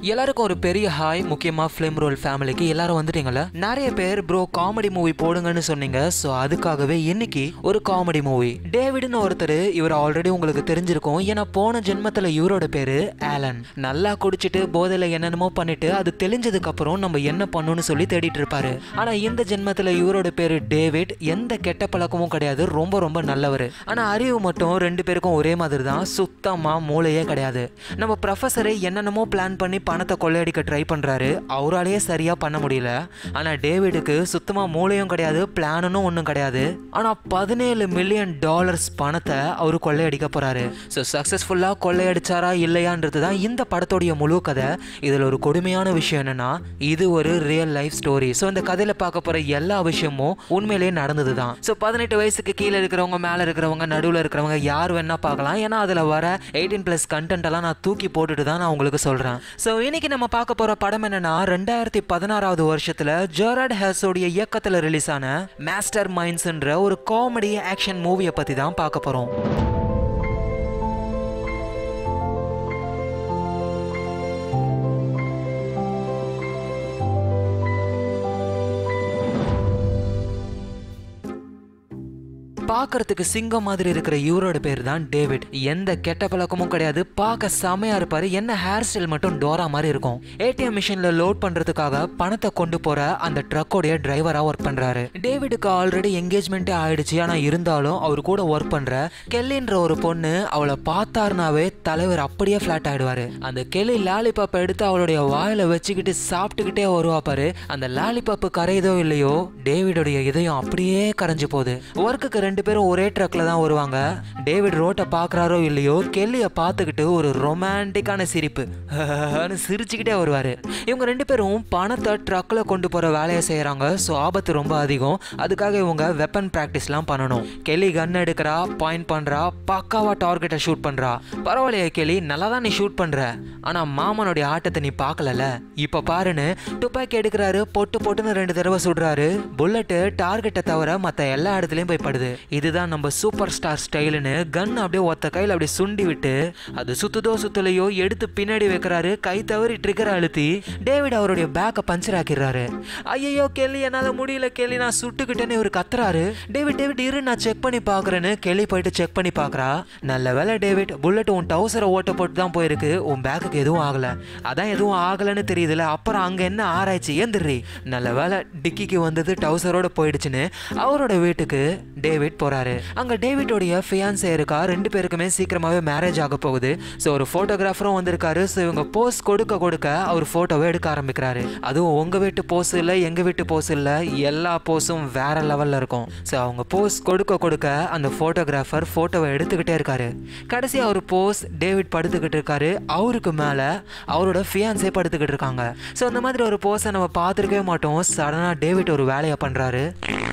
எல்லாருக்கும் ஒரு பெரிய ஹாய் முக்கியமா ஃபிலிம் ரோல் ஃபேமிலிக்கு எல்லாரும் வந்துட்டீங்கல்ல நிறைய பேர் ப்ரோ காமெடி மூவி போடுங்கன்னு சொன்னீங்க ஸோ அதுக்காகவே இன்னைக்கு ஒரு காமெடி மூவி டேவிட்னு ஒருத்தர் இவர் ஆல்ரெடி உங்களுக்கு தெரிஞ்சிருக்கும் ஏன்னா போன ஜென்மத்துல இவரோட பேரு ஆலன் நல்லா குடிச்சிட்டு போதையில என்னென்னமோ பண்ணிட்டு அது தெளிஞ்சதுக்கு அப்புறம் நம்ம என்ன பண்ணணும்னு சொல்லி தேடிட்டு இருப்பாரு ஆனா இந்த ஜென்மத்துல இவரோட பேரு டேவிட் எந்த கெட்ட பழக்கமும் கிடையாது ரொம்ப ரொம்ப நல்லவர் ஆனா அறிவு மட்டும் ரெண்டு பேருக்கும் ஒரே மாதிரி தான் சுத்தமா மூளையே கிடையாது நம்ம ப்ரொஃபஸரை என்னென்னமோ பிளான் பண்ணி பணத்தை கொள்ளையடிக்க ட்ரை பண்றாரு அவராலேயே சரியா பண்ண முடியல ஆனா டேவிடுக்கு சுத்தமா மூளையும் கிடையாது பிளானும் ஒன்றும் கிடையாது ஆனா பதினேழு மில்லியன் டாலர்ஸ் பணத்தை அவரு கொள்ளையடிக்க போறாரு ஸோ சக்சஸ்ஃபுல்லா கொள்ளையடிச்சாரா இல்லையான்றது தான் இந்த படத்தோடைய முழு கதை இதுல ஒரு கொடுமையான விஷயம் என்னன்னா இது ஒரு ரியல் லைஃப் ஸ்டோரி ஸோ இந்த கதையில பார்க்க போற எல்லா விஷயமும் உண்மையிலேயே நடந்தது தான் ஸோ பதினெட்டு வயசுக்கு கீழே இருக்கிறவங்க மேலே இருக்கிறவங்க நடுவில் இருக்கிறவங்க யார் வேணா பார்க்கலாம் ஏன்னா அதில் வர எயிட்டீன் ப்ளஸ் கண்டென்ட் எல்லாம் நான் தூக்கி போட்டுட்டு தான் நான் உங்களுக்கு சொல்கிறேன் ஸோ இன்னைக்கு நம்ம பார்க்க போகிற படம் என்னன்னா ரெண்டாயிரத்தி பதினாறாவது வருஷத்தில் ஜெராட் ஹேஸோடைய இயக்கத்தில் ரிலீஸ் ஆன மாஸ்டர் மைண்ட்ஸ்ன்ற ஒரு காமெடி ஆக்ஷன் மூவியை பற்றி தான் பார்க்க போகிறோம் பார்க்கறதுக்கு சிங்கம் மாதிரி இருக்கிற இவரோட பேர் தான் டேவிட் எந்த கெட்ட பழக்கமும் கிடையாது பார்க்க செமையா இருப்பாரு என்ன ஹேர் ஸ்டைல் மட்டும் டோரா மாதிரி இருக்கும் ஏடிஎம் மிஷின்ல லோட் பண்றதுக்காக பணத்தை கொண்டு போற அந்த ட்ரக்கோடைய டிரைவரா ஒர்க் பண்றாரு டேவிடுக்கு ஆல்ரெடி என்கேஜ்மெண்ட்டே ஆயிடுச்சு ஆனா இருந்தாலும் அவர் கூட ஒர்க் பண்ற கெல்லின்ற ஒரு பொண்ணு அவளை பார்த்தாருனாவே தலைவர் அப்படியே ஃபிளாட் ஆயிடுவாரு அந்த கெல்லி லாலிபாப்பை எடுத்து அவளுடைய வாயில வச்சுக்கிட்டு சாப்பிட்டுக்கிட்டே வருவா பாரு அந்த லாலிபாப்பு கரையுதோ இல்லையோ டேவிடோடைய இதயம் அப்படியே கரைஞ்சு போகுது ஒர்க்குக்கு ரெண்டு பேரும் ஒரே ட்ரக்ல தான் வருவாங்க டேவிட் ரோட்டை பார்க்கறாரோ இல்லையோ கெல்லியை பார்த்துக்கிட்டு ஒரு ரொமான்டிக்கான சிரிப்பு சிரிச்சுக்கிட்டே வருவாரு இவங்க ரெண்டு பேரும் பணத்தை ட்ரக்ல கொண்டு போற வேலையை செய்யறாங்க ஸோ ஆபத்து ரொம்ப அதிகம் அதுக்காக இவங்க வெப்பன் ப்ராக்டிஸ்லாம் பண்ணணும் கெல்லி கன் எடுக்கிறா பாயிண்ட் பண்றா பக்காவா டார்கெட்டை ஷூட் பண்றா பரவாயில்லையே கெல்லி நல்லா தான் நீ ஷூட் பண்ற ஆனா மாமனுடைய ஆட்டத்தை நீ பார்க்கலல இப்ப பாருன்னு துப்பாக்கி எடுக்கிறாரு பொட்டு பொட்டுன்னு ரெண்டு தடவை சுடுறாரு புல்லட்டு டார்கெட்டை தவிர மற்ற எல்லா இடத்துலயும் போய் படுது இதுதான் நம்ம சூப்பர் ஸ்டார் ஸ்டைலுன்னு கன் அப்படியே ஒத்த கையில் அப்படியே சுண்டி விட்டு அது சுத்துதோ சுத்தலையோ எடுத்து பின்னாடி வைக்கிறாரு கை தவறி ட்ரிகர் அழுத்தி டேவிட் அவருடைய பேக்கை பஞ்சர் ஆக்கிடுறாரு ஐயோ கெல்லி என்னால முடியல கெல்லி நான் சுட்டுக்கிட்டேன்னு இவர் கத்துறாரு டேவிட் டேவிட் இரு நான் செக் பண்ணி பார்க்கறேன்னு கெல்லி போயிட்டு செக் பண்ணி பார்க்கறா நல்ல வேலை டேவிட் புல்லட் உன் டவுசரை ஓட்ட போட்டு தான் போயிருக்கு உன் பேக்குக்கு எதுவும் ஆகல அதான் எதுவும் ஆகலன்னு தெரியுதுல அப்புறம் அங்க என்ன ஆராய்ச்சி ஏந்திரி நல்ல வேலை டிக்கிக்கு வந்தது டவுசரோட போயிடுச்சுன்னு அவரோட வீட்டுக்கு டேவிட் போறாரு அங்க டேவிட்டோடைய ஃபியான்சே இருக்கா ரெண்டு பேருக்குமே சீக்கிரமாவே மேரேஜ் ஆக போகுது ஸோ ஒரு போட்டோகிராஃபரும் வந்திருக்காரு ஸோ இவங்க போஸ் கொடுக்க கொடுக்க அவர் போட்டோவை எடுக்க ஆரம்பிக்கிறாரு அதுவும் உங்க வீட்டு போஸ் இல்லை எங்க வீட்டு போஸ் இல்லை எல்லா போஸும் வேற லெவல்ல இருக்கும் ஸோ அவங்க போஸ் கொடுக்க கொடுக்க அந்த போட்டோகிராஃபர் போட்டோவை எடுத்துக்கிட்டே இருக்காரு கடைசி அவர் போஸ் டேவிட் படுத்துக்கிட்டு இருக்காரு அவருக்கு மேல அவரோட ஃபியான்சே படுத்துக்கிட்டு இருக்காங்க ஸோ அந்த மாதிரி ஒரு போஸை நம்ம பார்த்துருக்கவே மாட்டோம் சடனாக டேவிட் ஒரு வேலையை பண்றாரு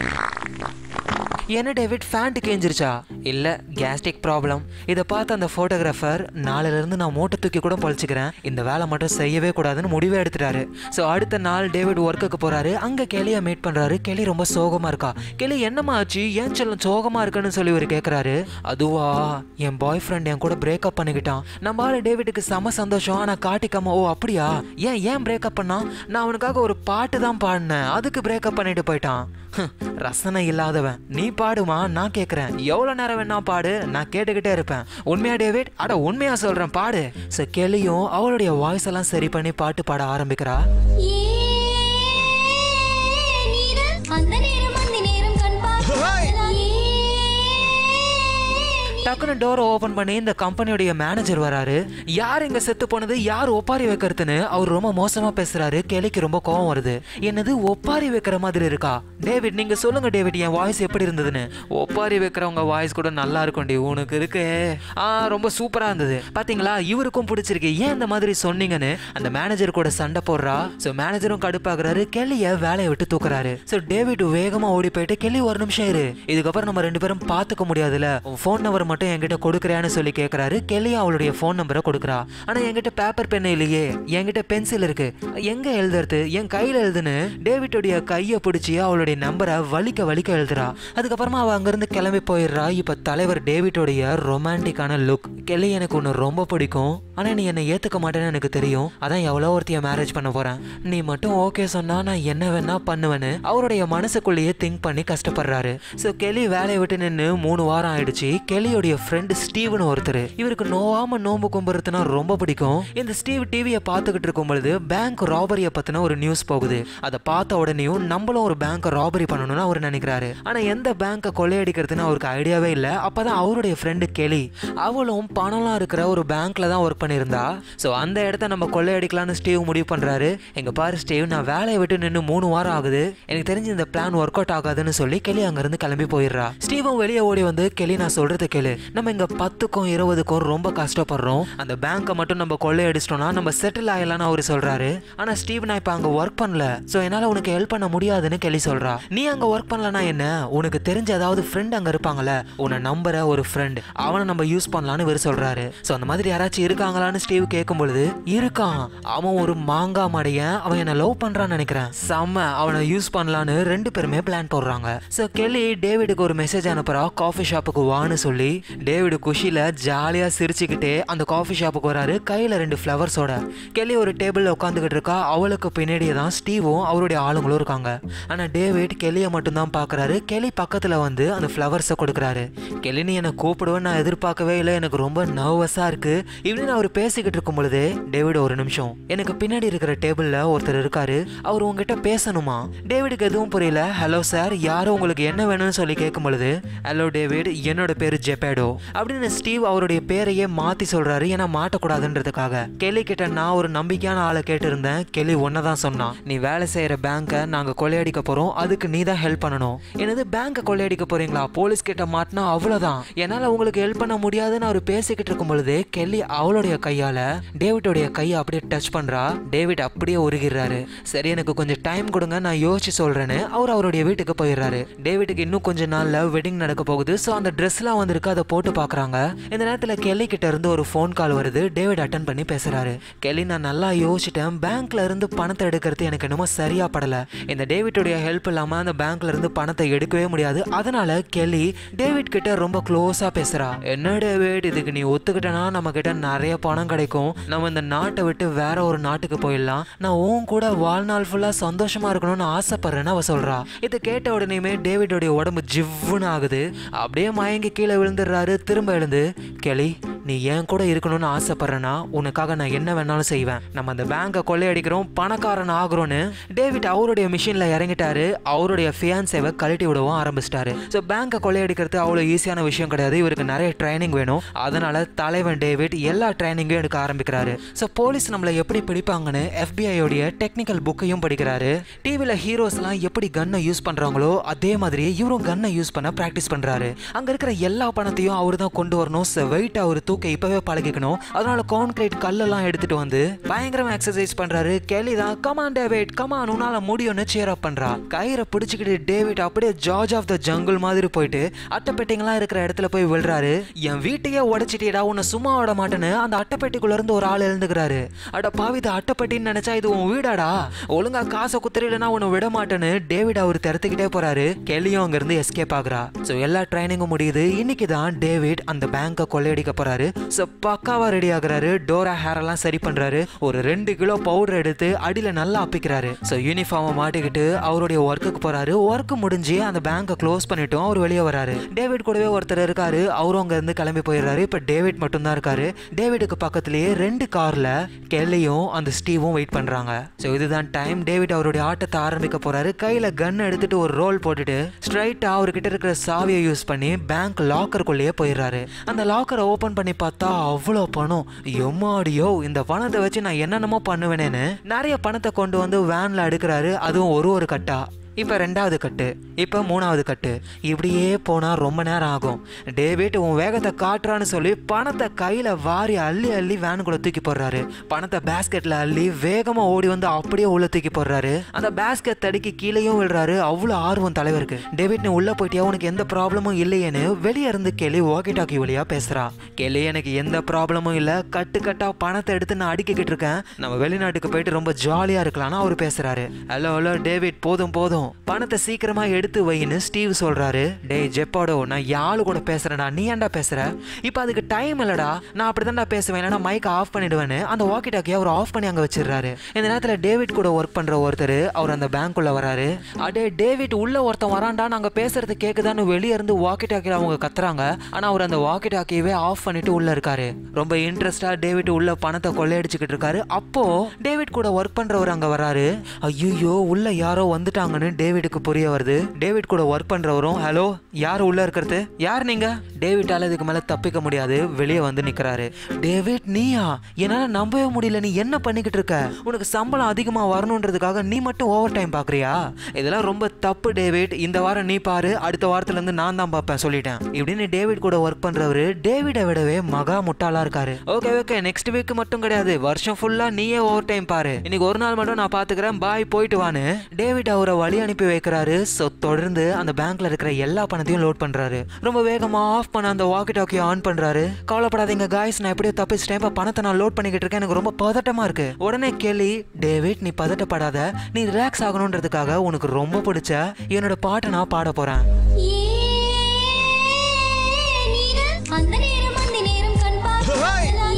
என்ன டேவிட் ஃபேண்ட் கேஞ்சிருச்சா இல்லை கேஸ்ட்ரிக் ப்ராப்ளம் இதை பார்த்து அந்த ஃபோட்டோகிராஃபர் நாளையிலேருந்து நான் மூட்டை தூக்கி கூட பழிச்சுக்கிறேன் இந்த வேலை மட்டும் செய்யவே கூடாதுன்னு முடிவே எடுத்துட்டாரு ஸோ அடுத்த நாள் டேவிட் ஒர்க்குக்கு போகிறாரு அங்கே கெளியை மீட் பண்ணுறாரு கெளி ரொம்ப சோகமாக இருக்கா கெளி என்னம்மா ஆச்சு ஏன் செல்லம் சோகமாக இருக்குன்னு சொல்லி இவர் கேட்குறாரு அதுவா என் பாய் ஃப்ரெண்ட் என் கூட பிரேக்கப் பண்ணிக்கிட்டான் நம்ம ஆளு டேவிட்டுக்கு செம சந்தோஷம் ஆனால் காட்டிக்காம ஓ அப்படியா ஏன் ஏன் பிரேக்கப் பண்ணான் நான் அவனுக்காக ஒரு பாட்டு தான் பாடினேன் அதுக்கு பிரேக்கப் பண்ணிட்டு போயிட்டான் ஹம், ரசனை இல்லாதவன் நீ பாடுமா நான் கேட்குறேன் எவ்வளோ நேரம் வேணா பாடு நான் கேட்டுக்கிட்டே இருப்பேன் உண்மையா டேவிட் அட உண்மையா சொல்கிறேன் பாடு ஸோ கெளியும் அவளுடைய வாய்ஸ் எல்லாம் சரி பண்ணி பாட்டு பாட ஆரம்பிக்கிறா அந்த நேரம் அந்த நேரம் கண் பார்த்து டக்குன்னு டோரை ஓபன் பண்ணி இந்த கம்பெனியோடைய மேனேஜர் வராரு யார் இங்க செத்து போனது யார் ஒப்பாரி வைக்கிறதுன்னு அவர் ரொம்ப மோசமா பேசுறாரு கேலிக்கு ரொம்ப கோவம் வருது என்னது ஒப்பாரி வைக்கிற மாதிரி இருக்கா டேவிட் நீங்க சொல்லுங்க டேவிட் என் வாய்ஸ் எப்படி இருந்ததுன்னு ஒப்பாரி வைக்கிறவங்க வாய்ஸ் கூட நல்லா இருக்கும்டி உனக்கு இருக்கு ஆ ரொம்ப சூப்பரா இருந்தது பாத்தீங்களா இவருக்கும் பிடிச்சிருக்கு ஏன் இந்த மாதிரி சொன்னீங்கன்னு அந்த மேனேஜர் கூட சண்டை போடுறா ஸோ மேனேஜரும் கடுப்பாக்குறாரு கெல்லிய வேலையை விட்டு தூக்குறாரு ஸோ டேவிட் வேகமா ஓடி போயிட்டு கெல்லி ஒரு நிமிஷம் இரு இதுக்கப்புறம் நம்ம ரெண்டு பேரும் பார்த்துக்க முடியாதுல்ல உன் ஃபோன் நம்பர் மட்டும் மட்டும் என்கிட்ட கொடுக்குறியான்னு சொல்லி கேட்குறாரு கெல்லி அவளுடைய ஃபோன் நம்பரை கொடுக்குறா ஆனால் என்கிட்ட பேப்பர் பென் இல்லையே என்கிட்ட பென்சில் இருக்கு எங்க எழுதுறது என் கையில் எழுதுன்னு டேவிட்டுடைய கையை பிடிச்சி அவளுடைய நம்பரை வலிக்க வலிக்க எழுதுறா அதுக்கப்புறமா அவ அங்கிருந்து கிளம்பி போயிடுறா இப்போ தலைவர் டேவிட்டோடைய ரொமான்டிக்கான லுக் கெல்லி எனக்கு ஒன்று ரொம்ப பிடிக்கும் ஆனால் நீ என்னை ஏற்றுக்க மாட்டேன்னு எனக்கு தெரியும் அதான் எவ்வளோ ஒருத்திய மேரேஜ் பண்ண போகிறேன் நீ மட்டும் ஓகே சொன்னா நான் என்ன வேணா பண்ணுவேன்னு அவருடைய மனசுக்குள்ளேயே திங்க் பண்ணி கஷ்டப்படுறாரு ஸோ கெலி வேலையை விட்டு நின்று மூணு வாரம் ஆயிடுச்சு கெலியோடைய ஃப்ரெண்டு ஸ்டீவ்னு ஒருத்தர் இவருக்கு நோவாம நோம்பு கும்புறதுனா ரொம்ப பிடிக்கும் இந்த ஸ்டீவ் டிவியை பார்த்துக்கிட்டு இருக்கும் பொழுது பேங்க் ராபரியை பற்றின ஒரு நியூஸ் போகுது அதை பார்த்த உடனேயும் நம்மளும் ஒரு பேங்க்கை ராபரி பண்ணணும்னு அவர் நினைக்கிறாரு ஆனால் எந்த பேங்க்கை கொள்ளையடிக்கிறதுன்னு அவருக்கு ஐடியாவே இல்லை அப்பதான் அவருடைய ஃப்ரெண்டு கெலி அவளும் பணம்லாம் இருக்கிற ஒரு பேங்க்ல தான் ஒர்க் பண்ணியிருந்தா ஸோ அந்த இடத்த நம்ம கொள்ளையடிக்கலாம்னு ஸ்டீவ் முடிவு பண்றாரு எங்க பாரு ஸ்டீவ் நான் வேலையை விட்டு நின்று மூணு வாரம் ஆகுது எனக்கு தெரிஞ்சு இந்த பிளான் ஒர்க் அவுட் ஆகாதுன்னு சொல்லி கெலி அங்கிருந்து கிளம்பி போயிடுறா ஸ்டீவும் வெளியே ஓடி வந்து கெலி நான் சொல்றது கேளு நம்ம இங்க பத்துக்கும் இருபதுக்கும் ரொம்ப கஷ்டப்படுறோம் அந்த பேங்க்கை மட்டும் நம்ம கொள்ளையடிச்சிட்டோம்னா நம்ம செட்டில் ஆகலாம்னு அவர் சொல்றாரு ஆனா ஸ்டீவ் நான் இப்போ அங்க ஒர்க் பண்ணல ஸோ என்னால உனக்கு ஹெல்ப் பண்ண முடியாதுன்னு கெலி சொல்றா நீ அங்க ஒர்க் பண்ணலனா என்ன உனக்கு தெரிஞ்ச ஏதாவது ஃப்ரெண்ட் அங்க இருப்பாங்கல்ல உன்னை நம்புற ஒரு ஃப்ரெண்ட் அவனை நம்ம யூஸ் பண்ணலான்னு இவர் சொல்றாரு ஸோ அந்த மாதிரி யாராச்சும் இருக்காங்களான்னு ஸ்டீவ் கேட்கும் பொழுது இருக்கான் அவன் ஒரு மாங்கா மடையன் அவன் என்ன லவ் பண்றான்னு நினைக்கிறேன் செம்ம அவனை யூஸ் பண்ணலான்னு ரெண்டு பேருமே பிளான் போடுறாங்க ஸோ கெல்லி டேவிடுக்கு ஒரு மெசேஜ் அனுப்புறா காஃபி ஷாப்புக்கு வான்னு சொல்லி டேவிடு குஷியில ஜாலியா சிரிச்சுக்கிட்டே அந்த காஃபி ஷாப்புக்கு வராரு கையில ரெண்டு ஃப்ளவர்ஸோட கெல்லி ஒரு டேபிள்ல உட்காந்துக்கிட்டு இருக்கா அவளுக்கு பின்னாடியே தான் ஸ்டீவும் அவருடைய ஆளுங்களும் இருக்காங்க ஆனா டேவிட் கெல்லியை மட்டும்தான் பார்க்கறாரு கெலி பக்கத்துல வந்து அந்த ஃப்ளவர்ஸை கொடுக்குறாரு கெலி நீ என்னை கூப்பிடுவேன்னு நான் எதிர்பார்க்கவே இல்லை எனக்கு ரொம்ப நர்வஸா இருக்கு இப்படின்னு அவர் பேசிக்கிட்டு இருக்கும் பொழுது டேவிட் ஒரு நிமிஷம் எனக்கு பின்னாடி இருக்கிற டேபிள்ல ஒருத்தர் இருக்காரு அவர் உங்ககிட்ட பேசணுமா டேவிடுக்கு எதுவும் புரியல ஹலோ சார் யாரும் உங்களுக்கு என்ன வேணும்னு சொல்லி கேட்கும் பொழுது ஹலோ டேவிட் என்னோட பேரு ஜெப்பேடோ அப்படின்னு ஸ்டீவ் அவருடைய பேரையே மாத்தி சொல்றாரு ஏன்னா மாட்டக்கூடாதுன்றதுக்காக கெலி கிட்ட நான் ஒரு நம்பிக்கையான ஆளை கேட்டிருந்தேன் கெலி ஒன்ன தான் சொன்னான் நீ வேலை செய்யற பேங்கை நாங்க கொள்ளையடிக்க போறோம் அதுக்கு நீ தான் ஹெல்ப் பண்ணணும் என்னது பேங்கை கொள்ளையடிக்க போறீங்களா போலீஸ் கிட்ட மாட்டினா அவ்வளவுதான் என்னால உங்களுக்கு ஹெல்ப் பண்ண முடியாதுன்னு அவர் பேசிக்கிட்டு இருக்கும் பொழுது கெல்லி அவளுடைய கையால டேவிட்டோடைய கையை அப்படியே டச் பண்றா டேவிட் அப்படியே உருகிறாரு சரி எனக்கு கொஞ்சம் டைம் கொடுங்க நான் யோசிச்சு சொல்றேன்னு அவர் அவருடைய வீட்டுக்கு போயிடுறாரு டேவிட்டுக்கு இன்னும் கொஞ்ச நாள்ல வெட்டிங் நடக்க போகுது ஸோ அந்த ட்ரெஸ்லாம் வந்திருக்கு அதை போட்டு பார்க்கறாங்க இந்த நேரத்தில் கெல்லி கிட்ட இருந்து ஒரு ஃபோன் கால் வருது டேவிட் அட்டன் பண்ணி பேசுறாரு கெல்லி நான் நல்லா யோசிச்சிட்டேன் பேங்க்ல இருந்து பணத்தை எடுக்கிறது எனக்கு என்னமோ சரியா படல இந்த டேவிட்டுடைய ஹெல்ப் இல்லாம அந்த பேங்க்ல இருந்து பணத்தை எடுக்கவே முடியாது அதனால கெல்லி டேவிட் கிட்ட ரொம்ப க்ளோஸா பேசுறா என்ன டேவிட் இதுக்கு நீ ஒத்துக்கிட்டனா நம்ம கிட்ட நிறைய பணம் கிடைக்கும் நம்ம இந்த நாட்டை விட்டு வேற ஒரு நாட்டுக்கு போயிடலாம் நான் உன் கூட வாழ்நாள் ஃபுல்லா சந்தோஷமா இருக்கணும்னு ஆசைப்படுறேன்னு அவ சொல்றா இதை கேட்ட உடனேயுமே டேவிடோடைய உடம்பு ஜிவ்வுன்னு ஆகுது அப்படியே மயங்கி கீழே விழுந்துடுறாரு திரும்ப எழுந்து கெளி நீ என் கூட இருக்கணும்னு ஆசைப்படுறேன்னா உனக்காக நான் என்ன வேணாலும் செய்வேன் நம்ம அந்த பேங்கை கொள்ளையடிக்கிறோம் பணக்காரன் ஆகுறோன்னு டேவிட் அவருடைய மிஷின்ல இறங்கிட்டாரு அவருடைய ஃபியான்சேவை கழட்டி விடவும் ஆரம்பிச்சிட்டாரு ஸோ பேங்கை கொள்ளையடிக்கிறது அவ்வளோ ஈஸியான விஷயம் கிடையாது இவருக்கு நிறைய ட்ரைனிங் வேணும் அதனால தலைவன் டேவிட் எல்லா ட்ரைனிங்கையும் எடுக்க ஆரம்பிக்கிறாரு ஸோ போலீஸ் நம்மளை எப்படி பிடிப்பாங்கன்னு FBI உடைய டெக்னிக்கல் புக்கையும் படிக்கிறாரு டிவியில் ஹீரோஸ்லாம் எப்படி கன்னை யூஸ் பண்றாங்களோ அதே மாதிரி இவரும் கன்னை யூஸ் பண்ண ப்ராக்டிஸ் பண்றாரு அங்க இருக்கிற எல்லா பணத்தையும் அவர் தான் கொண்டு வரணும் வெயிட் அவர் தூக்க இப்பவே பழகிக்கணும் அதனால கான்கிரீட் கல்லெல்லாம் எடுத்துட்டு வந்து பயங்கரமா எக்ஸசைஸ் பண்றாரு கெலி தான் கமான் டேவிட் கமான் உன்னால முடியும்னு சேர் அப் பண்றா கயிறை பிடிச்சிக்கிட்டு டேவிட் அப்படியே ஜார்ஜ் ஆஃப் த ஜங்கிள் மாதிரி போயிட்டு அட்டைப்பெட்டிங்கெல்லாம் இருக்கிற இடத்துல போய் விழுறாரு என் வீட்டையே உடைச்சிட்டியடா உன்னை சும்மா விட மாட்டேன்னு அந்த அட்டைப்பெட்டிக்குள்ள இருந்து ஒரு ஆள் எழுந்துக்கிறாரு அட பாவி இது அட்டைப்பெட்டின்னு நினைச்சா இது உன் வீடாடா ஒழுங்கா காசை குத்துறீங்கன்னா உன்னை விட மாட்டேன்னு டேவிட் அவர் திறத்துக்கிட்டே போறாரு கெலியும் அங்க இருந்து எஸ்கேப் ஆகுறா ஸோ எல்லா ட்ரைனிங்கும் முடியுது இன்னைக்கு தான் டேவிட் அந்த பேங்கை கொள்ளையடிக்க போறாரு ஸோ பக்காவா ரெடி ஆகுறாரு டோரா ஹேர் எல்லாம் சரி பண்றாரு ஒரு ரெண்டு கிலோ பவுடர் எடுத்து அடியில நல்லா அப்பிக்கிறாரு ஸோ யூனிஃபார்மை மாட்டிக்கிட்டு அவருடைய ஒர்க்குக்கு போறாரு ஒர்க் முடிஞ்சு அந்த பேங்கை க்ளோஸ் பண்ணிட்டும் அவர் வெளியே வராரு டேவிட் கூடவே ஒருத்தர் இருக்காரு அவரும் அங்க இருந்து கிளம்பி போயிடுறாரு இப்போ டேவிட் மட்டும்தான் இருக்காரு டேவிடுக்கு பக்கத்துலயே ரெண்டு கார்ல கெல்லியும் அந்த ஸ்டீவும் வெயிட் பண்றாங்க ஸோ இதுதான் டைம் டேவிட் அவருடைய ஆட்டத்தை ஆரம்பிக்க போறாரு கையில கன் எடுத்துட்டு ஒரு ரோல் போட்டுட்டு ஸ்ட்ரைட்டா அவர்கிட்ட இருக்கிற சாவியை யூஸ் பண்ணி பேங்க் லாக்கருக்குள்ளேயே போயிடுறாரு அந்த லாக்கரை ஓபன் பண்ணி பார்த்தா அவ்வளோ பணம் எம்மாடியோ இந்த பணத்தை வச்சு நான் என்னென்னமோ பண்ணுவேனேன்னு நிறைய பணத்தை கொண்டு வந்து வேன்ல அடுக்கிறாரு அதுவும் ஒரு ஒரு கட்டா இப்போ ரெண்டாவது கட்டு இப்போ மூணாவது கட்டு இப்படியே போனால் ரொம்ப நேரம் ஆகும் டேவிட் உன் வேகத்தை காட்டுறான்னு சொல்லி பணத்தை கையில் வாரி அள்ளி அள்ளி வேனுக்குள்ள தூக்கி போடுறாரு பணத்தை பேஸ்கெட்டில் அள்ளி வேகமாக ஓடி வந்து அப்படியே உள்ள தூக்கி போடுறாரு அந்த பேஸ்கெட் தடுக்கி கீழேயும் விழுறாரு அவ்வளோ ஆர்வம் தலைவருக்கு டேவிட் நீ உள்ள போயிட்டியா உனக்கு எந்த ப்ராப்ளமும் இல்லையேன்னு வெளியே இருந்து கேள்வி வாக்கி டாக்கி வழியா பேசுறா கேள்வி எனக்கு எந்த ப்ராப்ளமும் இல்லை கட்டு கட்டா பணத்தை எடுத்து நான் அடிக்கிட்டு இருக்கேன் நம்ம வெளிநாட்டுக்கு போயிட்டு ரொம்ப ஜாலியா இருக்கலாம்னு அவர் பேசுறாரு ஹலோ ஹலோ டேவிட் போதும் போதும் பணத்தை சீக்கிரமா எடுத்து வைன்னு ஸ்டீவ் சொல்றாரு டேய் ஜெப்பாடோ நான் யாழ் கூட பேசுறேன்டா நீ ஏன்டா பேசுற இப்போ அதுக்கு டைம் இல்லடா நான் அப்படிதான்டா பேசுவேன் இல்லைன்னா மைக் ஆஃப் பண்ணிடுவேன்னு அந்த வாக்கி டாக்கியை அவர் ஆஃப் பண்ணி அங்கே வச்சிடுறாரு இந்த நேரத்தில் டேவிட் கூட ஒர்க் பண்ற ஒருத்தர் அவர் அந்த பேங்க்குள்ள வராரு அடே டேவிட் உள்ள ஒருத்தன் வரான்டா நாங்க பேசுறது கேக்குதான்னு வெளியே இருந்து வாக்கி டாக்கியில் அவங்க கத்துறாங்க ஆனா அவர் அந்த வாக்கி டாக்கியவே ஆஃப் பண்ணிட்டு உள்ள இருக்காரு ரொம்ப இன்ட்ரெஸ்டா டேவிட் உள்ள பணத்தை கொள்ளையடிச்சுக்கிட்டு இருக்காரு அப்போ டேவிட் கூட ஒர்க் பண்றவர் அங்க வராரு ஐயோ உள்ள யாரோ வந்துட்டாங்கன்னு டேவிடுக்கு புரிய வருது டேவிட் கூட ஒர்க் பண்றவரும் ஹலோ யார் உள்ள இருக்கிறது யார் நீங்க டேவிட்டால இதுக்கு மேல தப்பிக்க முடியாது வெளியே வந்து நிக்கிறாரு டேவிட் நீயா என்னால நம்பவே முடியல நீ என்ன பண்ணிக்கிட்டு இருக்க உனக்கு சம்பளம் அதிகமா வரணுன்றதுக்காக நீ மட்டும் ஓவர் டைம் பாக்குறியா இதெல்லாம் ரொம்ப தப்பு டேவிட் இந்த வாரம் நீ பாரு அடுத்த வாரத்துல இருந்து நான் தான் பார்ப்பேன் சொல்லிட்டேன் இப்படின்னு டேவிட் கூட ஒர்க் பண்றவரு டேவிடை விடவே மகா முட்டாளா இருக்காரு ஓகே ஓகே நெக்ஸ்ட் வீக் மட்டும் கிடையாது வருஷம் ஃபுல்லா நீயே ஓவர் டைம் பாரு இன்னைக்கு ஒரு நாள் மட்டும் நான் பாத்துக்கிறேன் பாய் போயிட்டு வான்னு டேவிட் அவரை வழி அனுப்பி வைக்கிறாரு ஸோ தொடர்ந்து அந்த பேங்க்ல இருக்கிற எல்லா பணத்தையும் லோட் பண்றாரு ரொம்ப வேகமா ஆஃப் பண்ண அந்த வாக்கி டாக்கியை ஆன் பண்றாரு கவலைப்படாதீங்க காய்ஸ் நான் எப்படியோ தப்பிச்சிட்டேன் இப்போ பணத்தை நான் லோட் பண்ணிக்கிட்டு இருக்கேன் எனக்கு ரொம்ப பதட்டமா இருக்கு உடனே கேள்வி டேவிட் நீ பதட்டப்படாத நீ ரிலாக்ஸ் ஆகணுன்றதுக்காக உனக்கு ரொம்ப பிடிச்ச என்னோட பாட்டை நான் பாட போறேன் அந்த நேரம் அந்த நேரம் கண் பார்க்கலாம்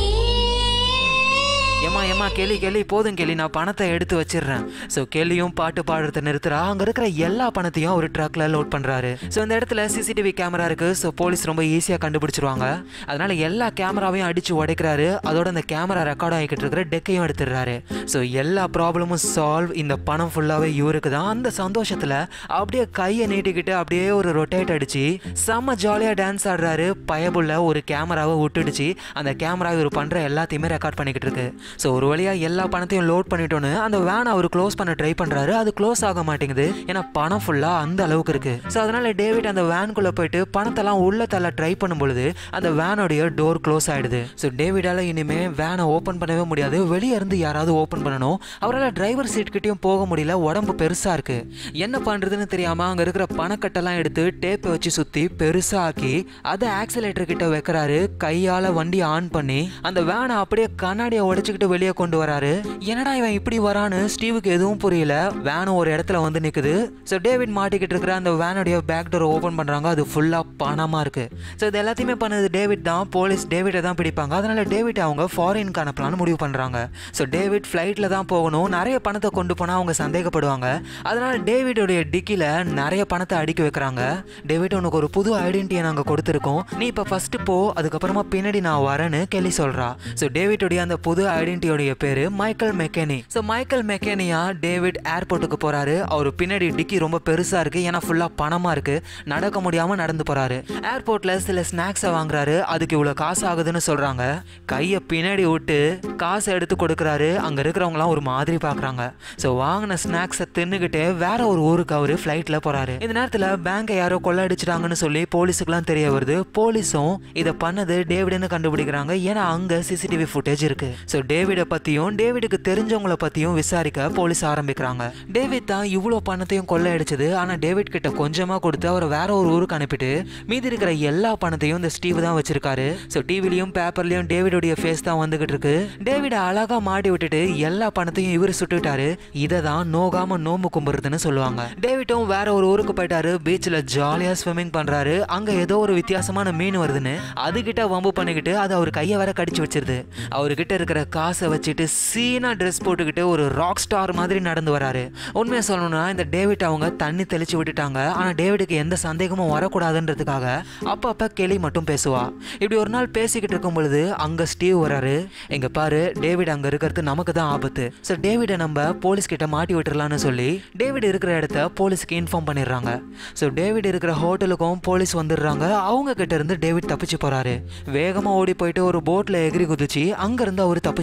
ஏமா ஏமா கேலி கேலி போதும் கேலி நான் பணத்தை எடுத்து வச்சிடுறேன் ஸோ கேலியும் பாட்டு பாடுறத நிறுத்துறா அங்கே இருக்கிற எல்லா பணத்தையும் ஒரு ட்ரக்ல லோட் பண்ணுறாரு ஸோ இந்த இடத்துல சிசிடிவி கேமரா இருக்கு ஸோ போலீஸ் ரொம்ப ஈஸியாக கண்டுபிடிச்சிருவாங்க அதனால எல்லா கேமராவையும் அடிச்சு உடைக்கிறாரு அதோட அந்த கேமரா ரெக்கார்ட் ஆகிக்கிட்டு இருக்கிற டெக்கையும் எடுத்துடுறாரு ஸோ எல்லா ப்ராப்ளமும் சால்வ் இந்த பணம் ஃபுல்லாகவே இவருக்கு தான் அந்த சந்தோஷத்தில் அப்படியே கையை நீட்டிக்கிட்டு அப்படியே ஒரு ரொட்டேட் அடிச்சு செம்ம ஜாலியாக டான்ஸ் ஆடுறாரு பயபுள்ள ஒரு கேமராவை விட்டுடுச்சு அந்த கேமரா இவர் பண்ணுற எல்லாத்தையுமே ரெக்கார்ட் பண்ணிக்கிட்டு இருக்கு ஸோ ஒரு வழியாக எல்லா பணத்தையும் லோட் பண்ணிட்டோன்னு அந்த வேனை அவர் க்ளோஸ் பண்ண ட்ரை பண்ணுறாரு அது க்ளோஸ் ஆக மாட்டேங்குது ஏன்னா பணம் ஃபுல்லாக அந்த அளவுக்கு இருக்கு ஸோ அதனால டேவிட் அந்த வேனுக்குள்ளே போயிட்டு பணத்தெல்லாம் உள்ள தள்ள ட்ரை பண்ணும் பொழுது அந்த வேனோடைய டோர் க்ளோஸ் ஆயிடுது ஸோ டேவிடால இனிமே வேனை ஓப்பன் பண்ணவே முடியாது வெளியே இருந்து யாராவது ஓப்பன் பண்ணணும் அவரால் டிரைவர் சீட் கிட்டயும் போக முடியல உடம்பு பெருசா இருக்கு என்ன பண்றதுன்னு தெரியாம அங்க இருக்கிற பணக்கட்டெல்லாம் எடுத்து டேப்பை வச்சு சுத்தி பெருசா ஆக்கி அதை ஆக்சிலேட்டர் கிட்ட வைக்கிறாரு கையால வண்டி ஆன் பண்ணி அந்த வேனை அப்படியே கண்ணாடியை உடைச்சுக்கிட்டு வெளியே கொண்டு வராரு என்னடா இவன் இப்படி வரான்னு ஸ்டீவுக்கு எதுவும் புரியல வேனும் ஒரு இடத்துல வந்து நிக்குது ஸோ டேவிட் மாட்டிக்கிட்டு இருக்கிற அந்த வேனுடைய பேக் டோர் ஓப்பன் பண்றாங்க அது ஃபுல்லா பணமா இருக்கு ஸோ இது எல்லாத்தையுமே பண்ணது டேவிட் தான் போலீஸ் டேவிட்டை தான் பிடிப்பாங்க அதனால டேவிட் அவங்க ஃபாரினுக்கு அனுப்பலாம்னு முடிவு பண்றாங்க ஸோ டேவிட் ஃப்ளைட்ல தான் போகணும் நிறைய பணத்தை கொண்டு போனா அவங்க சந்தேகப்படுவாங்க அதனால டேவிடோடைய டிக்கில நிறைய பணத்தை அடுக்கி வைக்கிறாங்க டேவிட் உனக்கு ஒரு புது ஐடென்டிட்டியை நாங்கள் கொடுத்துருக்கோம் நீ இப்போ ஃபர்ஸ்ட் போ அதுக்கப்புறமா பின்னாடி நான் வரேன்னு கெல்லி சொல்றா ஸோ டேவிடோடைய அந்த புது ஐடென்டிட்டியோடைய பேரு மைக்கேல் மெக்கேனி ஸோ மைக்கேல் மெக்கேனியா டேவிட் ஏர்போர்ட்டுக்கு போறாரு அவர் பின்னாடி டிக்கி ரொம்ப பெருசா இருக்கு ஏன்னா ஃபுல்லா பணமா இருக்கு நடக்க முடியாம நடந்து போறாரு ஏர்போர்ட்ல சில ஸ்நாக்ஸை வாங்குறாரு அதுக்கு இவ்வளவு காசு ஆகுதுன்னு சொல்றாங்க கையை பின்னாடி விட்டு காசை எடுத்து கொடுக்குறாரு அங்க இருக்கிறவங்களாம் ஒரு மாதிரி பாக்குறாங்க ஸோ வாங்கின ஸ்நாக்ஸை தின்னுக்கிட்டே வேற ஒரு ஊருக்கு அவரு ஃப்ளைட்ல போறாரு இந்த நேரத்துல பேங்கை யாரோ கொள்ளடிச்சிட்டாங்கன்னு சொல்லி போலீஸுக்குலாம் தெரிய வருது போலீஸும் இதை பண்ணது டேவிட்னு கண்டுபிடிக்கிறாங்க ஏன்னா அங்க சிசிடிவி ஃபுட்டேஜ் இருக்கு ஸோ டேவிடை பத்தியும் டேவிடுக்கு தெரிஞ்சவங்கள பத்தியும் விசாரிக்க போலீஸ் ஆரம்பிக்கிறாங்க டேவிட் தான் இவ்வளோ பணத்தையும் கொள்ளையடிச்சது ஆனா டேவிட் கிட்ட கொஞ்சமா கொடுத்து அவரை வேற ஒரு ஊருக்கு அனுப்பிட்டு மீதி இருக்கிற எல்லா பணத்தையும் இந்த ஸ்டீவ் தான் வச்சிருக்காரு ஸோ டிவிலையும் பேப்பர்லயும் டேவிடோடைய ஃபேஸ் தான் வந்துகிட்டு இருக்கு டேவிட அழகா மாட்டி விட்டுட்டு எல்லா பணத்தையும் இவர் சுட்டுட்டாரு இதை தான் நோகாம நோம்பு கும்பிடுறதுன்னு சொல்லுவாங்க டேவிட்டும் வேற ஒரு ஊருக்கு போயிட்டாரு பீச்சில் ஜாலியா ஸ்விம்மிங் பண்றாரு அங்க ஏதோ ஒரு வித்தியாசமான மீன் வருதுன்னு அதுகிட்ட வம்பு பண்ணிக்கிட்டு அது அவர் கையை வேற கடிச்சு வச்சிருது அவர்கிட்ட இருக்கிற காசை வச்சுட்டு சீனா ட்ரெஸ் போட்டுக்கிட்டு ஒரு ராக் ஸ்டார் மாதிரி நடந்து வராரு உண்மையை சொல்லணும்னா இந்த டேவிட் அவங்க தண்ணி தெளிச்சு விட்டுட்டாங்க ஆனா டேவிடுக்கு எந்த சந்தேகமும் வரக்கூடாதுன்றதுக்காக அப்பப்ப கெளி மட்டும் பேசுவா இப்படி ஒரு நாள் பேசிக்கிட்டு இருக்கும் பொழுது அங்க ஸ்டீவ் வராரு எங்க பாரு டேவிட் அங்க இருக்கிறது நமக்கு தான் ஆபத்து ஸோ டேவிடை நம்ம போலீஸ் கிட்ட மாட்டி விட்டுறலாம்னு சொல்லி டேவிட் இருக்கிற இடத்த போலீஸ்க்கு இன்ஃபார்ம் பண்ணிடுறாங்க ஸோ டேவிட் இருக்கிற ஹோட்டலுக்கும் போலீஸ் வந்துடுறாங்க அவங்க கிட்ட இருந்து டேவிட் தப்பிச்சு போறாரு வேகமா ஓடி போயிட்டு ஒரு போட்ல எகிரி குதிச்சு அங்க இருந்து அவர் தப்பிச்சு போறாரு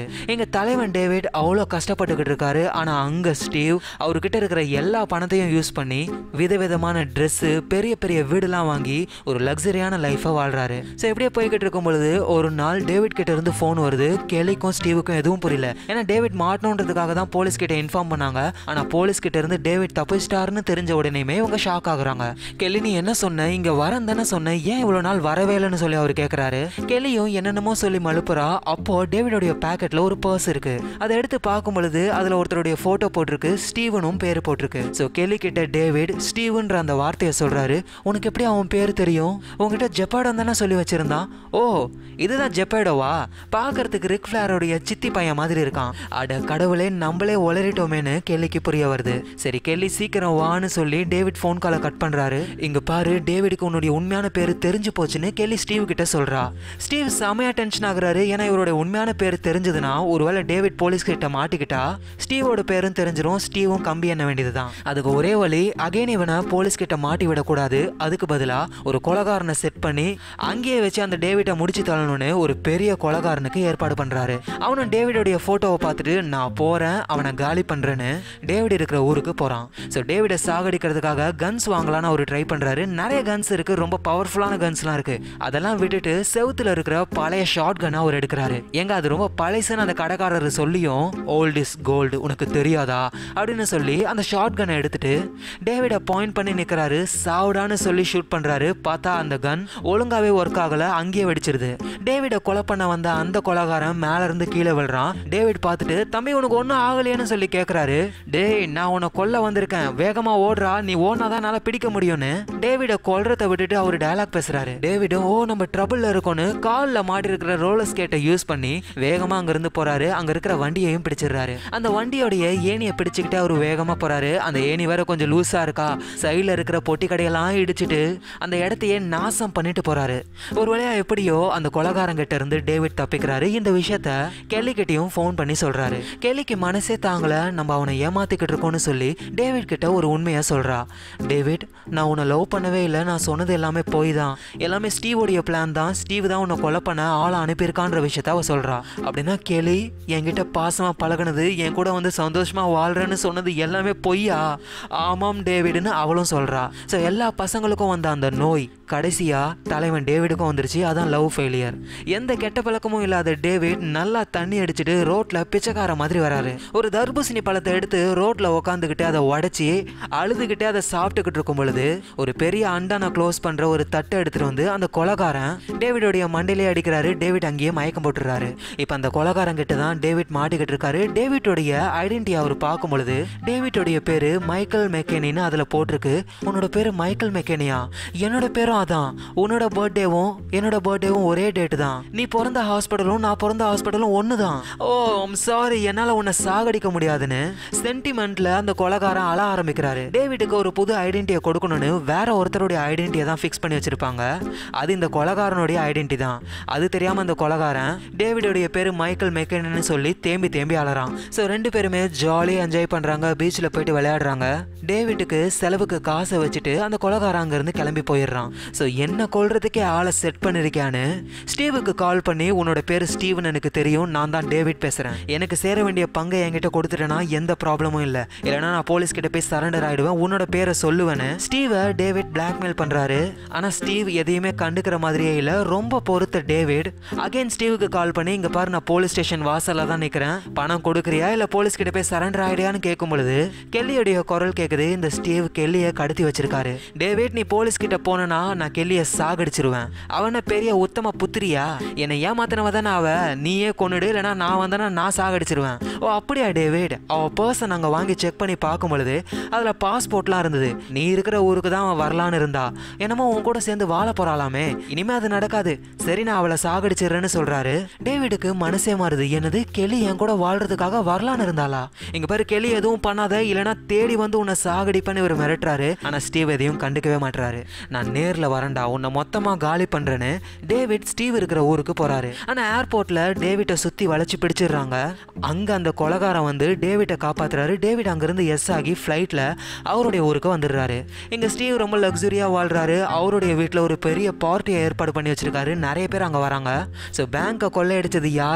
எங்க தலைவன் டேவிட் அவ்வளோ கஷ்டப்பட்டுக்கிட்டு இருக்காரு ஆனா அங்க ஸ்டீவ் அவர்கிட்ட இருக்கிற எல்லா பணத்தையும் யூஸ் பண்ணி விதவிதமான ட்ரெஸ்ஸு பெரிய பெரிய வீடுலாம் வாங்கி ஒரு லக்ஸரியான லைஃபை வாழ்றாரு ஸோ இப்படியே போய்கிட்டு இருக்கும் பொழுது ஒரு நாள் டேவிட் கிட்ட இருந்து ஃபோன் வருது கெலிக்கும் ஸ்டீவுக்கும் எதுவும் புரியல ஏன்னா டேவிட் மாட்டணுன்றதுக்காக தான் போலீஸ் கிட்ட இன்ஃபார்ம் பண்ணாங்க ஆனா போலீஸ் கிட்ட இருந்து டேவிட் தப்பிச்சிட்டாருன்னு தெரிஞ்ச உடனேயுமே இவங்க ஷாக் ஆகுறாங்க கெலி நீ என்ன சொன்ன இங்க வரேன் தானே சொன்ன ஏன் இவ்வளவு நாள் வரவே இல்லைன்னு சொல்லி அவர் கேக்குறாரு கெலியும் என்னென்னமோ சொல்லி மழுப்புறா அப்போ டேவிடோடைய பாக்கெட்ல ஒரு பர்ஸ் இருக்கு அதை எடுத்து பார்க்கும் பொழுது அதுல ஒருத்தருடைய போட்டோ போட்டிருக்கு ஸ்டீவனும் பேர் போட்டிருக்கு ஸோ கெலி கிட்ட டேவிட் ஸ்டீவன்ற அந்த வார்த்தையை சொல்றாரு உனக்கு எப்படி அவன் பேர் தெரியும் உங்ககிட்ட ஜெப்பாடம் தானே சொல்லி வச்சிருந்தான் ஓ இதுதான் ஜெப்பாடோவா பார்க்கறதுக்கு ரிக் ஃபிளாரோடைய சித்தி பையன் மாதிரி இருக்கான் அட கடவுளே நம்மளே உளறிட்டோமேன்னு கெல்லிக்கு புரிய வருது சரி கெல்லி சீக்கிரம் வான்னு சொல்லி டேவிட் ஃபோன் காலை கட் பண்றாரு இங்க பாரு டேவிடுக்கு உன்னுடைய உண்மையான பேர் தெரிஞ்சு போச்சுன்னு கெல்லி ஸ்டீவ் கிட்ட சொல்றா ஸ்டீவ் செமையா டென்ஷன் ஆகுறாரு ஏன்னா இவரோட உண்மையான பேர் தெரிஞ்சதுன்னா ஒருவேளை டேவிட் போலீஸ் கிட்ட மாட்டிக்கிட்டா ஸ்டீவோட பேரும் தெரிஞ்சிரும் ஸ்டீவும் கம்பி என்ன வேண்டியதுதான் அதுக்கு ஒரே வழி அகைன் இவனை போலீஸ் கிட்ட மாட்டி விடக்கூடாது அதுக்கு பதிலா ஒரு கொலகாரனை செட் பண்ணி அங்கேயே வச்சு அந்த டேவிட்டை முடிச்சு தள்ளணும்னு ஒரு பெரிய கொலகாரனுக்கு ஏற்பாடு பண்றாரு அவனும் டேவிடோடைய போட்டோவை பார்த்துட்டு நான் போறேன் அவனை காலி பண்றேன்னு டேவிட் இருக்கிற ஊருக்கு போறான் ஸோ டேவிடை சாகடிக்கிறதுக்காக கன்ஸ் வாங்கலாம்னு அவர் ட்ரை பண்றாரு நிறைய கன்ஸ் இருக்கு ரொம்ப பவர்ஃபுல்லான கன்ஸ்லாம் இருக்கு அதெல்லாம் விட்டுட்டு செவுத்துல இருக்கிற பழைய ஷார்ட் கன் அவர் எடுக்கிறாரு எங்க அது ரொம்ப பழசுன்னு அந்த கடைக்காரர் சொல்லியும் ஓல்ட் இஸ் கோல்டு உனக்கு தெரியாதா அப்படின்னு சொல்லி அந்த ஷார்ட் கனை எடுத்துட்டு டேவிடை பாயிண்ட் பண்ணி நிற்கிறாரு சாவுடான்னு சொல்லி ஷூட் பண்றாரு பார்த்தா அந்த கன் ஒழுங்காவே ஒர்க் ஆகல அங்கேயே வெடிச்சிருது டேவிடை கொலை பண்ண வந்த அந்த கொலகாரன் மேல இருந்து கீழே விழுறான் டேவிட் பார்த்துட்டு தம்பி உனக்கு ஒன்றும் ஆகலையேன்னு சொல்லி கேட்குறாரு டேய் நான் உன்னை கொல்ல வந்திருக்கேன் வேகமா ஓடுறா நீ ஓடினாதான் என்னால் பிடிக்க முடியும்னு டேவிடை கொல்றதை விட்டுட்டு அவர் டயலாக் பேசுறாரு டேவிடும் ஓ நம்ம ட்ரபிள்ல இருக்கோன்னு காலில் மாட்டி இருக்கிற ரோலர் ஸ்கேட்டை யூஸ் பண்ணி வேகமா அங்க இருந்து போறாரு அங்க இருக்கிற வண்டியையும் பிடிச்சிடுறாரு அந்த வண்டியோடைய ஏணியை பிடிச்சுக்கிட்டு அவர் வேகமா போறாரு அந்த ஏணி வேற கொஞ்சம் லூஸா இருக்கா சைடுல இருக்கிற பொட்டி கடையெல்லாம் இடிச்சிட்டு அந்த இடத்தையே நாசம் பண்ணிட்டு போறாரு ஒரு வழியா எப்படியோ அந்த கொலகாரங்கிட்ட இருந்து டேவிட் தப்பிக்கிறாரு இந்த விஷயத்த கெல்லி கிட்டயும் ஃபோன் பண்ணி சொல்றாரு கெல்லிக்கு மனசே தாங்கல நம்ம அவனை ஏமாத்திக்கிட்டு இருக்கோம்னு சொல்லி டேவிட் கிட்ட ஒரு உண்மையா சொல்றா டேவிட் நான் உன்னை லவ் பண்ணவே இல்லை நான் சொன்னது எல்லாமே போய் தான் எல்லாமே ஸ்டீவோடைய பிளான் தான் ஸ்டீவ் தான் உன்னை கொலை பண்ண ஆளை அனுப்பியிருக்கான்ற விஷயத்த அவ சொல்றா அப்படின்னா கேலி என்கிட்ட பாசமா பழகுனது என் கூட வந்து சந்தோஷமா வாழ்றேன்னு சொன்னது எல்லாமே பொய்யா ஆமாம் டேவிட்னு அவளும் சொல்றா ஸோ எல்லா பசங்களுக்கும் வந்த அந்த நோய் கடைசியா தலைவன் டேவிடுக்கும் வந்துருச்சு அதான் லவ் ஃபெயிலியர் எந்த கெட்ட பழக்கமும் இல்லாத டேவிட் நல்லா தண்ணி அடிச்சிட்டு ரோட்ல பிச்சைக்கார மாதிரி வராரு ஒரு தர்பூசணி பழத்தை எடுத்து ரோட்ல உக்காந்துக்கிட்டு அதை உடைச்சி அழுதுகிட்டே அதை சாப்பிட்டுக்கிட்டு இருக்கும் பொழுது ஒரு பெரிய அண்டான க்ளோஸ் பண்ற ஒரு தட்டை எடுத்துட்டு வந்து அந்த கொலகாரன் டேவிடோடைய மண்டையிலே அடிக்கிறாரு டேவிட் அங்கேயே மயக்கம் போட்டுறாரு இப்போ அந்த கொலகாரன் கிட்ட தான் டேவிட் மாட்டிக்கிட்டு இருக்காரு டேவிட்டோடைய ஐடென்டி அவர் பார்க்கும் பொழுது டேவிட்டோடைய பேரு மைக்கேல் மெக்கேனின்னு அதுல போட்டிருக்கு உன்னோட பேரு மைக்கேல் மெக்கேனியா என்னோட பேரும் அதான் உன்னோட பர்த்டேவும் என்னோட பர்த்டேவும் ஒரே டேட் தான் நீ பிறந்த ஹாஸ்பிட்டலும் நான் பிறந்த ஹாஸ்பிட்டலும் ஒன்று தான் ஓ சாரி என்னால் உன்னை சாகடிக்க முடியாதுன்னு சென்டிமெண்ட்ல அந்த கொலகாரன் அழ ஆரம்பிக்கிறாரு டேவிட்டுக்கு ஒரு புது ஐடென்டிட்டியை கொடுக்கணும்னு வேற ஒருத்தருடைய ஐடென்டிட்டியை தான் ஃபிக்ஸ் பண்ணி வச்சிருப்பாங்க அது இந்த கொலகாரனுடைய ஐடென்டி தான் அது தெரியாம அந்த கொலகாரன் டேவிடோடைய பேரு மைக்கேல் மெக்கேன்னு சொல்லி தேம்பி தேம்பி அலறான் ஸோ ரெண்டு பேருமே ஜாலியாக என்ஜாய் பண்றாங்க பீச்சில் போயிட்டு விளையாடுறாங்க டேவிட்டுக்கு செலவுக்கு காசை வச்சுட்டு அந்த கொலகாரன் அங்கேருந்து கிளம்பி போயிடுறான் ஸோ என்ன கொல்றதுக்கே ஆளை செட் பண்ணிருக்கியான்னு ஸ்டீவுக்கு கால் பண்ணி உன்னோட பேர் ஸ்டீவன் எனக்கு தெரியும் நான் தான் டேவிட் பேசுறேன் எனக்கு சேர வேண்டிய பங்கை என்கிட்ட கொடுத்துட்டேன்னா எந்த ப்ராப்ளமும் இல்லை இல்லைன்னா நான் போலீஸ் கிட்ட போய் சரண்டர் ஆயிடுவேன் உன்னோட பேரை சொல்லுவேன்னு ஸ்டீவை டேவிட் பிளாக்மெயில் பண்றாரு ஆனா ஸ்டீவ் எதையுமே கண்டுக்கிற மாதிரியே இல்லை ரொம்ப பொறுத்த டேவிட் அகைன் ஸ்டீவுக்கு கால் பண்ணி இங்க பாரு நான் போலீஸ் ஸ்டேஷன் வாசல்ல தான் நிக்கிறேன் பணம் கொடுக்குறியா இல்ல போலீஸ் கிட்ட போய் சரண்டர் ஆயிடியான்னு கேட்கும் பொழுது கெல்லியோடைய குரல் கேக்குது இந்த ஸ்டீவ் கெல்லியை கடத்தி வச்சிருக்காரு டேவிட் நீ போலீஸ் கிட்ட போனா நான் கெல்லியை சாகடிச்சிருவேன் அவன பெரிய உத்தம புத்திரியா என்னை ஏமாத்தினவ தானே அவ நீயே கொன்னுடு இல்லைன்னா நான் வந்தேன்னா நான் சாகடிச்சிருவேன் ஓ அப்படியா டேவிட் அவ பர்சன் அங்கே வாங்கி செக் பண்ணி பார்க்கும் பொழுது அதில் பாஸ்போர்ட்லாம் இருந்தது நீ இருக்கிற ஊருக்கு தான் அவன் வரலான்னு இருந்தா என்னமோ உன் கூட சேர்ந்து வாழ போறாளாமே இனிமே அது நடக்காது சரி நான் அவளை சாகடிச்சிடுறேன்னு சொல்றாரு டேவிடுக்கு மனசே மாறுது என்னது கெளி என் கூட வாழ்றதுக்காக வரலான்னு இருந்தாளா இங்க பாரு கெளி எதுவும் பண்ணாத இல்லைன்னா தேடி வந்து உன்னை சாகடிப்பேன்னு இவர் மிரட்டுறாரு ஆனா ஸ்டீவ் எதையும் கண்டுக்கவே மாட்டுறாரு நான் நேர்ல வரேன்டா உன்னை மொத்தமா காலி பண்றேன்னு டேவிட் ஸ்டீவ் இருக்கிற ஊருக்கு போறாரு ஆனா ஏர்போர்ட்ல டேவிட்டை சுத்தி வளைச்சு பிடிச்சிடுறாங்க அங்க அந்த கொலகாரன் வந்து டேவிட்டை காப்பாத்துறாரு டேவிட் அங்கிருந்து எஸ் ஆகி ஃப்ளைட்ல அவருடைய ஊருக்கு வந்துடுறாரு இங்க ஸ்டீவ் ரொம்ப லக்ஸுரியா வாழ்றாரு அவருடைய வீட்டில் ஒரு பெரிய பார்ட்டியை ஏற்பாடு பண்ணி வச்சிருக்காரு நிறைய பேர் அங்க வராங்க ஸோ பேங்கை கொள்ளையடிச்சது யாருன்னு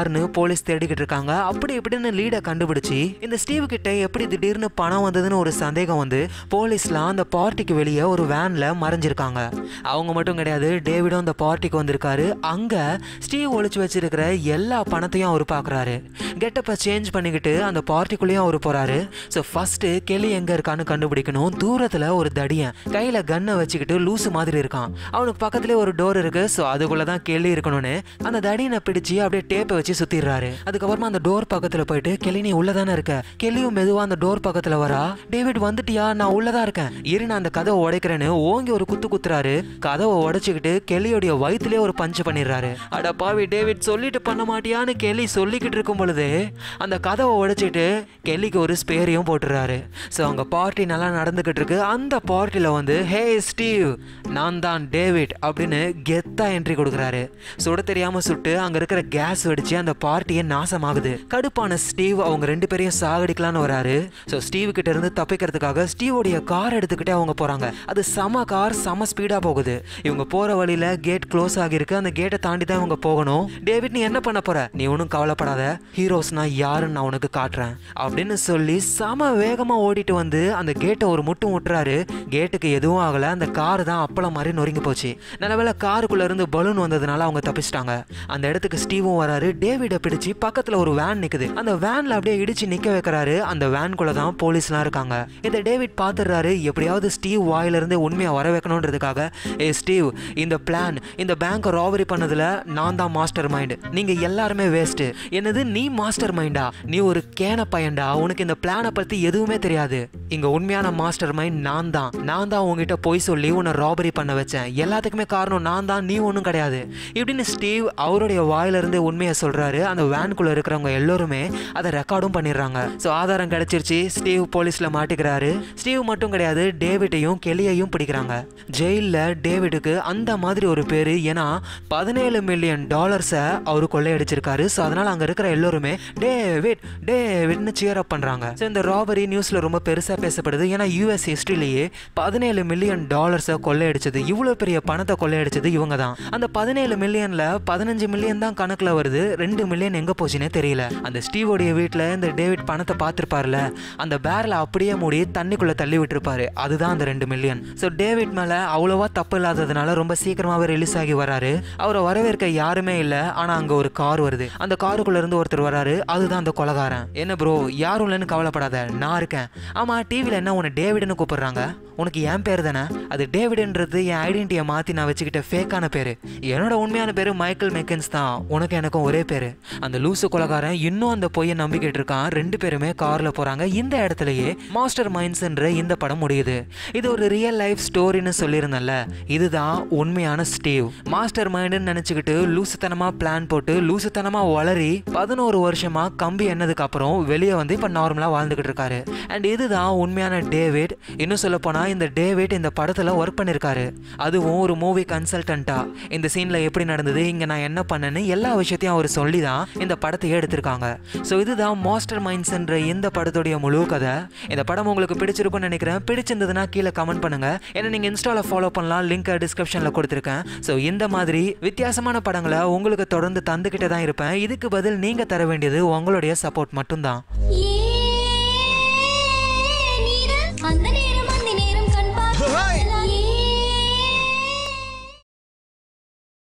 போலீஸ் தேடிக்கிட்டு இருக்காங்க அப்படி இப்படின்னு லீடை கண்டுபிடிச்சி இந்த ஸ்டீவ் கிட்ட எப்படி திடீர்னு பணம் வந்ததுன்னு ஒரு சந்தேகம் வந்து போலீஸ்லாம் அந்த பார்ட்டிக்கு வெளியே ஒரு வேன்ல மறைஞ்சிருக்காங்க அவங்க மட்டும் கிடையாது டேவிடும் அந்த பார்ட்டிக்கு வந்திருக்காரு அங்க ஸ்டீவ் ஒளிச்சு வச்சிருக்கிற எல்லா பணத்தையும் அவர் பார்க்குறாரு கெட்டப்பை சேஞ்ச் பண்ணிக்கிட்டு அந்த பார்ட்டிக்குள்ளேயும் அவர் போறாரு ஸோ ஃபர்ஸ்ட் கெளி எங்க இருக்கான்னு கண்டுபிடிக்கணும் தூரத்துல ஒரு தடியன் கையில கன்னை வச்சுக்கிட்டு லூசு மாதிரி இருக்கான் அவனுக்கு பக்கத்துலேயே ஒரு டோர் இருக்கு ஸோ அதுக்குள்ள தான் கெளி இருக்கணும்னு அந்த தடியனை பிடிச்சு அப்படியே டேப்பை வச்சு சுத்திடுறாரு அதுக்கப்புறமா அந்த டோர் பக்கத்துல போயிட்டு கெளி நீ உள்ளதானே இருக்க கெளியும் மெதுவா அந்த டோர் பக்கத்துல வரா டேவிட் வந்துட்டியா நான் உள்ளதா இருக்கேன் இரு நான் அந்த கதவை உடைக்கிறேன்னு ஓங்கி ஒரு குத்து குத்துறாரு கதவை உடைச்சுக்கிட்டு கெளியோடைய வயிற்றுலயே ஒரு பஞ்சு பண்ணிடுறாரு அட பாவி டேவிட் சொல்லிட்டு பண்ண மாட்டியான்னு கெளி சொல்லிக்கிட்டு இருக்கும் பொழுது அந்த கதவை உடைச்சிட்டு கெல்லிக்கு ஒரு ஸ்பேரையும் போட்டுறாரு ஸோ அங்கே பார்ட்டி நல்லா நடந்துக்கிட்டு இருக்கு அந்த பார்ட்டியில் வந்து ஹே ஸ்டீவ் நான் தான் டேவிட் அப்படின்னு கெத்தா என்ட்ரி கொடுக்குறாரு சுட தெரியாமல் சுட்டு அங்கே இருக்கிற கேஸ் வெடிச்சு அந்த பார்ட்டியே நாசமாகுது கடுப்பான ஸ்டீவ் அவங்க ரெண்டு பேரையும் சாகடிக்கலான்னு வராரு ஸோ ஸ்டீவ் கிட்ட இருந்து தப்பிக்கிறதுக்காக ஸ்டீவோடைய கார் எடுத்துக்கிட்டே அவங்க போகிறாங்க அது செம கார் செம ஸ்பீடாக போகுது இவங்க போகிற வழியில் கேட் க்ளோஸ் ஆகியிருக்கு அந்த கேட்டை தாண்டி தான் இவங்க போகணும் டேவிட் நீ என்ன பண்ண போற நீ ஒன்றும் கவலைப்படாத ஹீரோஸ்னா யாருன்னு நான் உனக்கு காட்டுறேன் அப்படின்னு சொல்லி செம வேகமா ஓடிட்டு வந்து அந்த கேட்டை ஒரு முட்டு முட்டுறாரு கேட்டுக்கு எதுவும் ஆகல அந்த கார் தான் அப்பளம் மாதிரி நொறுங்கி போச்சு நல்லவேளை காருக்குள்ள இருந்து பலூன் வந்ததுனால அவங்க தப்பிச்சிட்டாங்க அந்த இடத்துக்கு ஸ்டீவும் வராரு டேவிட பிடிச்சு பக்கத்துல ஒரு வேன் நிக்குது அந்த வேன்ல அப்படியே இடிச்சு நிக்க வைக்கிறாரு அந்த வேன்குள்ள தான் போலீஸ்லாம் இருக்காங்க இதை டேவிட் பாத்துறாரு எப்படியாவது ஸ்டீவ் வாயில இருந்து உண்மையா வர வைக்கணுன்றதுக்காக ஏ ஸ்டீவ் இந்த பிளான் இந்த பேங்க் ராபரி பண்ணதுல நான் தான் மாஸ்டர் மைண்ட் நீங்க எல்லாருமே வேஸ்ட் என்னது நீ மாஸ்டர் மைண்டா நீ ஒரு கேன பையன்டா உனக்கு இந்த பிளானை பத்தி எதுவுமே தெரியாது இங்க உண்மையான மாஸ்டர் மைண்ட் நான் தான் நான் தான் உங்ககிட்ட போய் சொல்லி உன்னை ராபரி பண்ண வச்சேன் எல்லாத்துக்குமே காரணம் நான் தான் நீ ஒன்றும் கிடையாது இப்படின்னு ஸ்டீவ் அவருடைய வாயில இருந்து உண்மையை சொல்றாரு அந்த வேனுக்குள்ள இருக்கிறவங்க எல்லோருமே அதை ரெக்கார்டும் பண்ணிடுறாங்க ஸோ ஆதாரம் கிடைச்சிருச்சு ஸ்டீவ் போலீஸ்ல மாட்டிக்கிறாரு ஸ்டீவ் மட்டும் கிடையாது டேவிட்டையும் கெலியையும் பிடிக்கிறாங்க ஜெயிலில் டேவிடுக்கு அந்த மாதிரி ஒரு பேரு ஏன்னா பதினேழு மில்லியன் டாலர்ஸை அவர் கொள்ளையடிச்சிருக்காரு ஸோ அதனால அங்க இருக்கிற எல்லோருமே டேவிட் டேவிட்னு சியர் அப் பண்றாங்க ஸோ இந்த ராபரி நியூஸ்ல ரொம்ப பெருசா பேசப்படுது ஏன்னா யூஎஸ் ஹிஸ்டரியிலேயே பதினேழு மில்லியன் டாலர்ஸை கொள்ளையடிச்சது இவ்வளோ பெரிய பணத்தை கொள்ளையடிச்சது இவங்க தான் அந்த பதினேழு மில்லியன்ல பதினஞ்சு மில்லியன் தான் கணக்குல வருது ரெண்டு மில்லியன் எங்க போச்சுன்னே தெரியல அந்த ஸ்டீவோடைய வீட்டில் இந்த டேவிட் பணத்தை பார்த்துருப்பார்ல அந்த பேரலை அப்படியே மூடி தண்ணிக்குள்ள தள்ளி விட்டுருப்பாரு அதுதான் அந்த ரெண்டு மில்லியன் ஸோ டேவிட் மேல அவ்வளோவா தப்பு இல்லாததுனால ரொம்ப சீக்கிரமாவே ரிலீஸ் ஆகி வராரு அவரை வரவேற்க யாருமே இல்லை ஆனா அங்க ஒரு கார் வருது அந்த காருக்குள்ள இருந்து ஒருத்தர் வராரு அதுதான் அந்த கொலகாரன் என்ன ப்ரோ யாரும் இல்லைன்னு கவலைப்படாத நான் இருக்கேன் ஆமா டிவியில் என்ன உன்னை டேவிட்னு கூப்பிடுறாங்க உனக்கு என் பேர் தானே அது டேவிட்ன்றது என் ஐடென்டிட்டியை மாற்றி நான் வச்சுக்கிட்ட ஃபேக்கான பேர் என்னோட உண்மையான பேர் மைக்கேல் மெக்கன்ஸ் தான் உனக்கு எனக்கும் ஒரே பேர் அந்த லூசு கொலகாரன் இன்னும் அந்த பொய்யை நம்பிக்கிட்டு இருக்கான் ரெண்டு பேருமே காரில் போகிறாங்க இந்த இடத்துலயே மாஸ்டர் மைண்ட்ஸ்ன்ற இந்த படம் முடியுது இது ஒரு ரியல் லைஃப் ஸ்டோரின்னு சொல்லியிருந்தேன்ல இதுதான் உண்மையான ஸ்டீவ் மாஸ்டர் மைண்டுன்னு நினச்சிக்கிட்டு லூசுத்தனமாக பிளான் போட்டு லூசுத்தனமாக வளரி பதினோரு வருஷமா கம்பி என்னதுக்கு அப்புறம் வெளியே வந்து இப்போ நார்மலாக வாழ்ந்துக்கிட்டு இருக்காரு அண்ட் இதுதான் உண்மையான டேவிட் இன்னும் சொல்ல போனா இந்த டேவிட் இந்த படத்துல ஒர்க் பண்ணிருக்காரு அதுவும் ஒரு மூவி கன்சல்டன்ட்டா இந்த சீன்ல எப்படி நடந்தது இங்க நான் என்ன பண்ணேன்னு எல்லா விஷயத்தையும் அவர் சொல்லி தான் இந்த படத்தையே எடுத்திருக்காங்க ஸோ இதுதான் மாஸ்டர் மைண்ட்ஸ்ன்ற இந்த படத்துடைய முழு கதை இந்த படம் உங்களுக்கு பிடிச்சிருக்கும்னு நினைக்கிறேன் பிடிச்சிருந்ததுன்னா கீழே கமெண்ட் பண்ணுங்க ஏன்னா நீங்க இன்ஸ்டால ஃபாலோ பண்ணலாம் லிங்க் டிஸ்கிரிப்ஷன்ல கொடுத்துருக்கேன் ஸோ இந்த மாதிரி வித்தியாசமான படங்களை உங்களுக்கு தொடர்ந்து தந்துக்கிட்டே தான் இருப்பேன் இதுக்கு பதில் நீங்க தர வேண்டியது உங்களுடைய சப்போர்ட் மட்டும்தான் ஏ